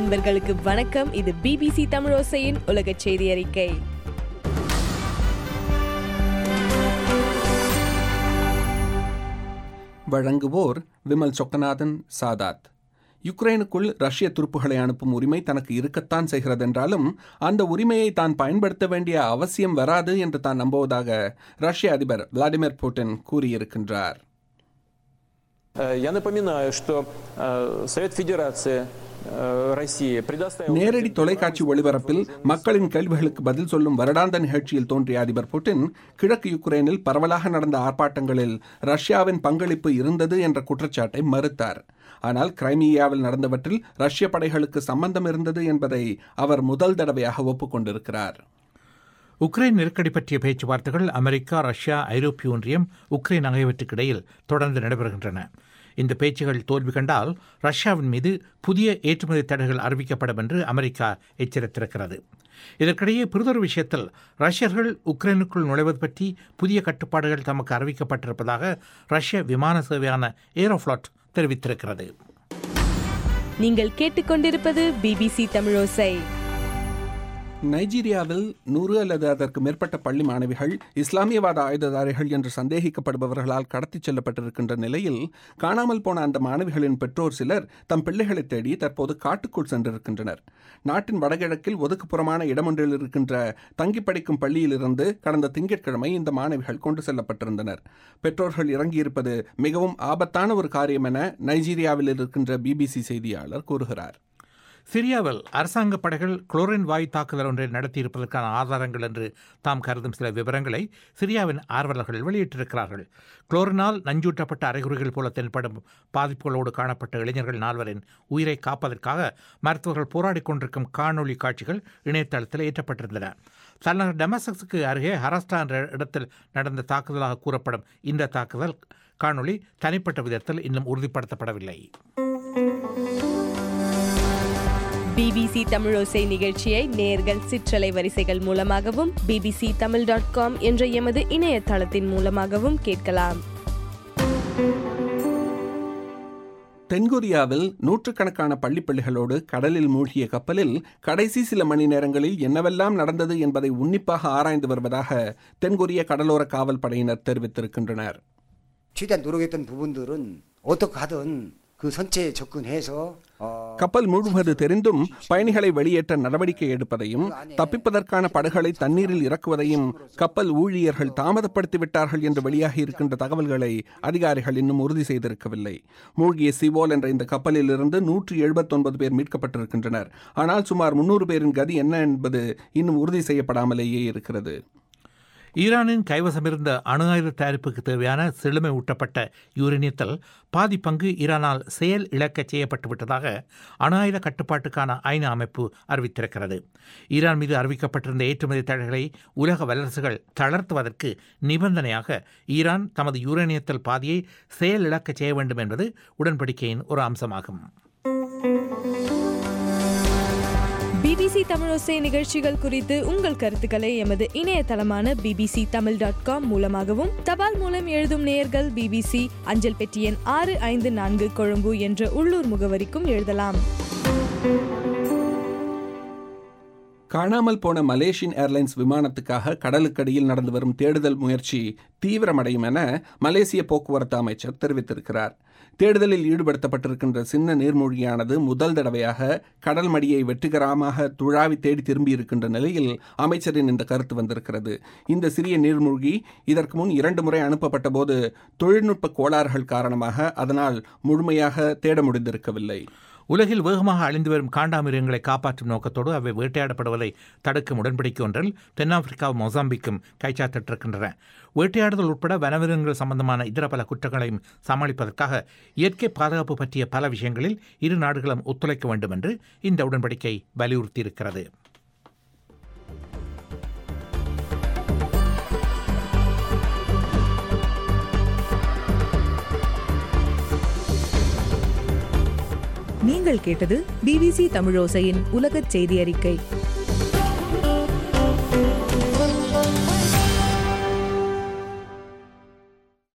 அன்பர்களுக்கு வணக்கம் இது பிபிசி தமிழோசையின் உலக செய்தி அறிக்கை வழங்குவோர் விமல் சொக்கநாதன் சாதாத் யுக்ரைனுக்குள் ரஷ்ய துருப்புகளை அனுப்பும் உரிமை தனக்கு இருக்கத்தான் செய்கிறதென்றாலும் அந்த உரிமையை தான் பயன்படுத்த வேண்டிய அவசியம் வராது என்று தான் நம்புவதாக ரஷ்ய அதிபர் விளாடிமிர் புட்டின் கூறியிருக்கின்றார் Э, Я напоминаю, что э, Совет Федерации э, России предоставил... நேரடி தொலைக்காட்சி ஒளிபரப்பில் மக்களின் கேள்விகளுக்கு பதில் சொல்லும் வருடாந்த நிகழ்ச்சியில் தோன்றிய அதிபர் புட்டின் கிழக்கு யுக்ரைனில் பரவலாக நடந்த ஆர்ப்பாட்டங்களில் ரஷ்யாவின் பங்களிப்பு இருந்தது என்ற குற்றச்சாட்டை மறுத்தார் ஆனால் கிரைமியாவில் நடந்தவற்றில் ரஷ்ய படைகளுக்கு சம்பந்தம் இருந்தது என்பதை அவர் முதல் தடவையாக ஒப்புக்கொண்டிருக்கிறார் உக்ரைன் நெருக்கடி பற்றிய பேச்சுவார்த்தைகள் அமெரிக்கா ரஷ்யா ஐரோப்பிய ஒன்றியம் உக்ரைன் ஆகியவற்றுக்கு இடையில் தொடர்ந்து நடைபெறுகின்றன இந்த பேச்சுகள் தோல்வி கண்டால் ரஷ்யாவின் மீது புதிய ஏற்றுமதி தடைகள் அறிவிக்கப்படும் என்று அமெரிக்கா எச்சரித்திருக்கிறது இதற்கிடையே பிறிதொரு விஷயத்தில் ரஷ்யர்கள் உக்ரைனுக்குள் நுழைவது பற்றி புதிய கட்டுப்பாடுகள் தமக்கு அறிவிக்கப்பட்டிருப்பதாக ரஷ்ய விமான சேவையான ஏரோஃப்ளாட் தெரிவித்திருக்கிறது நீங்கள் கேட்டுக்கொண்டிருப்பது பிபிசி தமிழோசை நைஜீரியாவில் நூறு அல்லது அதற்கு மேற்பட்ட பள்ளி மாணவிகள் இஸ்லாமியவாத ஆயுததாரிகள் என்று சந்தேகிக்கப்படுபவர்களால் கடத்திச் செல்லப்பட்டிருக்கின்ற நிலையில் காணாமல் போன அந்த மாணவிகளின் பெற்றோர் சிலர் தம் பிள்ளைகளை தேடி தற்போது காட்டுக்குள் சென்றிருக்கின்றனர் நாட்டின் வடகிழக்கில் ஒதுக்குப்புறமான இடமொன்றில் இருக்கின்ற தங்கி படிக்கும் பள்ளியிலிருந்து கடந்த திங்கட்கிழமை இந்த மாணவிகள் கொண்டு செல்லப்பட்டிருந்தனர் பெற்றோர்கள் இறங்கியிருப்பது மிகவும் ஆபத்தான ஒரு காரியம் என நைஜீரியாவில் இருக்கின்ற பிபிசி செய்தியாளர் கூறுகிறார் சிரியாவில் அரசாங்க படைகள் குளோரின் வாயு தாக்குதல் ஒன்றை நடத்தியிருப்பதற்கான ஆதாரங்கள் என்று தாம் கருதும் சில விவரங்களை சிரியாவின் ஆர்வலர்கள் வெளியிட்டிருக்கிறார்கள் குளோரினால் நஞ்சூட்டப்பட்ட அறிகுறிகள் போல தென்படும் பாதிப்புகளோடு காணப்பட்ட இளைஞர்கள் நால்வரின் உயிரை காப்பதற்காக மருத்துவர்கள் போராடிக் கொண்டிருக்கும் காணொளி காட்சிகள் இணையதளத்தில் ஏற்றப்பட்டிருந்தன தலைநகர் டெமசக்ஸுக்கு அருகே ஹரஸ்டா என்ற இடத்தில் நடந்த தாக்குதலாக கூறப்படும் இந்த தாக்குதல் காணொளி தனிப்பட்ட விதத்தில் இன்னும் உறுதிப்படுத்தப்படவில்லை பிபிசி தமிழோசை நிகழ்ச்சியை நேர்கள் சிற்றலை வரிசைகள் மூலமாகவும் பிபிசி தமிழ் டாட் காம் என்ற எமது இணையதளத்தின் மூலமாகவும் கேட்கலாம் தென்கொரியாவில் நூற்றுக்கணக்கான பள்ளிப்பள்ளிகளோடு கடலில் மூழ்கிய கப்பலில் கடைசி சில மணி நேரங்களில் என்னவெல்லாம் நடந்தது என்பதை உன்னிப்பாக ஆராய்ந்து வருவதாக தென்கொரிய கடலோர காவல் படையினர் தெரிவித்திருக்கின்றனர் 최대한 노력했던 부분들은 어떻게 하든 그 선체에 접근해서 어, கப்பல் மூழ்குவது தெரிந்தும் பயணிகளை வெளியேற்ற நடவடிக்கை எடுப்பதையும் தப்பிப்பதற்கான படகுகளை தண்ணீரில் இறக்குவதையும் கப்பல் ஊழியர்கள் தாமதப்படுத்தி விட்டார்கள் என்று வெளியாகி இருக்கின்ற தகவல்களை அதிகாரிகள் இன்னும் உறுதி செய்திருக்கவில்லை மூழ்கிய சிவோல் என்ற இந்த கப்பலில் இருந்து நூற்றி எழுபத்தொன்பது பேர் மீட்கப்பட்டிருக்கின்றனர் ஆனால் சுமார் முன்னூறு பேரின் கதி என்ன என்பது இன்னும் உறுதி செய்யப்படாமலேயே இருக்கிறது ஈரானின் கைவசமிருந்த அணு ஆயுத தயாரிப்புக்கு தேவையான செழுமை ஊட்டப்பட்ட யூரேனியத்தில் பாதி பங்கு ஈரானால் செயல் இழக்க செய்யப்பட்டுவிட்டதாக அணு ஆயுத கட்டுப்பாட்டுக்கான ஐநா அமைப்பு அறிவித்திருக்கிறது ஈரான் மீது அறிவிக்கப்பட்டிருந்த ஏற்றுமதி தடைகளை உலக வல்லரசுகள் தளர்த்துவதற்கு நிபந்தனையாக ஈரான் தமது யூரேனியத்தில் பாதியை செயல் இழக்க செய்ய வேண்டும் என்பது உடன்படிக்கையின் ஒரு அம்சமாகும் பிபிசி தமிழோசை நிகழ்ச்சிகள் குறித்து உங்கள் கருத்துக்களை எமது இணையதளமான பிபிசி தமிழ் டாட் காம் மூலமாகவும் தபால் மூலம் எழுதும் நேயர்கள் பிபிசி அஞ்சல் பெட்டி எண் ஆறு ஐந்து நான்கு கொழும்பு என்ற உள்ளூர் முகவரிக்கும் எழுதலாம் காணாமல் போன மலேசியன் ஏர்லைன்ஸ் விமானத்துக்காக கடலுக்கடியில் நடந்து வரும் தேடுதல் முயற்சி தீவிரமடையும் என மலேசிய போக்குவரத்து அமைச்சர் தெரிவித்திருக்கிறார் தேடுதலில் ஈடுபடுத்தப்பட்டிருக்கின்ற சின்ன நீர்மூழ்கியானது முதல் தடவையாக கடல் மடியை வெற்றிகரமாக துழாவி தேடி திரும்பியிருக்கின்ற நிலையில் அமைச்சரின் இந்த கருத்து வந்திருக்கிறது இந்த சிறிய நீர்மூழ்கி இதற்கு முன் இரண்டு முறை அனுப்பப்பட்ட போது தொழில்நுட்ப கோளாறுகள் காரணமாக அதனால் முழுமையாக தேட முடிந்திருக்கவில்லை உலகில் வேகமாக அழிந்து வரும் காண்டாமிருகங்களை காப்பாற்றும் நோக்கத்தோடு அவை வேட்டையாடப்படுவதை தடுக்கும் உடன்படிக்கை ஒன்றில் தென்னாப்பிரிக்காவும் மொசாம்பிக்கும் கைச்சாத்திட்டிருக்கின்றன வேட்டையாடுதல் உட்பட வனவிலங்குகள் சம்பந்தமான இதர பல குற்றங்களையும் சமாளிப்பதற்காக இயற்கை பாதுகாப்பு பற்றிய பல விஷயங்களில் இரு நாடுகளும் ஒத்துழைக்க வேண்டும் என்று இந்த உடன்படிக்கை வலியுறுத்தியிருக்கிறது நீங்கள் கேட்டது பிபிசி தமிழோசையின் உலகச் செய்தி அறிக்கை